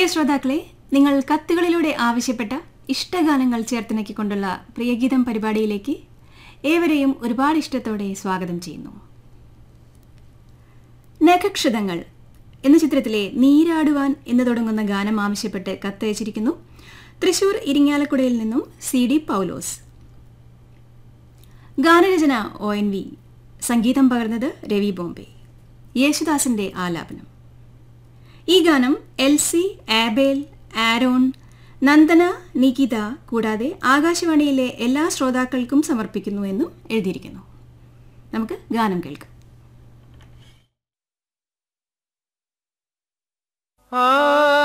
ശ്രോതാക്കളെ നിങ്ങൾ കത്തുകളിലൂടെ ആവശ്യപ്പെട്ട ഇഷ്ടഗാനങ്ങൾ ചേർത്തിണക്കിക്കൊണ്ടുള്ള പ്രിയഗീതം പരിപാടിയിലേക്ക് ഏവരെയും ഒരുപാട് ഇഷ്ടത്തോടെ സ്വാഗതം ചെയ്യുന്നു നഖക്ഷതങ്ങൾ എന്ന ചിത്രത്തിലെ നീരാടുവാൻ എന്ന് തുടങ്ങുന്ന ഗാനം ആവശ്യപ്പെട്ട് കത്തയച്ചിരിക്കുന്നു തൃശൂർ ഇരിങ്ങാലക്കുടയിൽ നിന്നും സി ഡി പൗലോസ് ഗാനരചന ഒ എൻ വി സംഗീതം പകർന്നത് രവി ബോംബെ യേശുദാസിന്റെ ആലാപനം ഈ ഗാനം L C Abel Aaron Nandana Nikita കൂടാതെ ആകാശവാണിയിലെ എല്ലാ ശ്രോതാക്കൾക്കും സമർപ്പിക്കുന്നു എന്നും എഴുതിയിരിക്കുന്നു നമുക്ക് ഗാനം കേൾക്കാം ആ